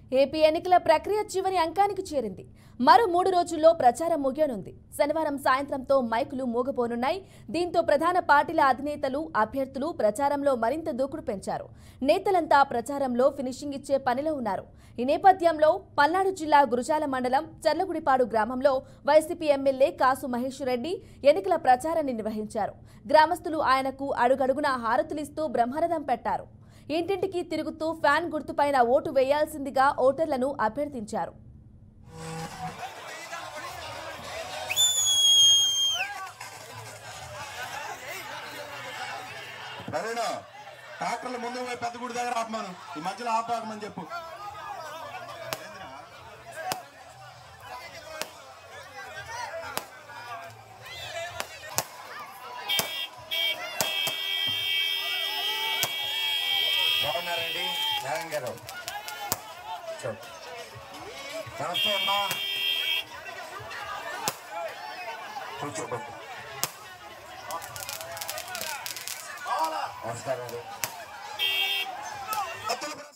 AP ఎన్నికల ప్రక్రియ చివరి అంకానికి చేరింది మరో మూడు రోజుల్లో ప్రచారం ముగియనుంది శనివారం సాయంత్రంతో మైకులు మూగపోనున్నాయి దీంతో ప్రధాన పార్టీల అధినేతలు అభ్యర్థులు ప్రచారంలో మరింత దూకుడు పెంచారు నేతలంతా ప్రచారంలో ఫినిషింగ్ ఇచ్చే పనిలో ఉన్నారు ఈ నేపథ్యంలో పల్నాడు జిల్లా గురుజాల మండలం చర్లగుడిపాడు గ్రామంలో వైసీపీ ఎమ్మెల్యే కాసు మహేష్ రెడ్డి ఎన్నికల ప్రచారాన్ని నిర్వహించారు గ్రామస్తులు ఆయనకు అడుగడుగునా హారతులిస్తూ బ్రహ్మరథం పెట్టారు ఇంటింటికి తిరుగుతూ ఫ్యాన్ గుర్తుపైన ఓటు వేయాల్సిందిగా ఓటర్లను అభ్యర్థించారు ప్రవీణ ట్రాక్టర్లు ముందు పోయి పెద్ద గుడి దగ్గర ఆపమాను ఈ మధ్యలో ఆపాకమని చెప్పు బాగున్నారండి నారాయణ గారు చూడు. నమస్తే అమ్మా కూర్చోబట్టు నమస్కారం అండి అత్తుల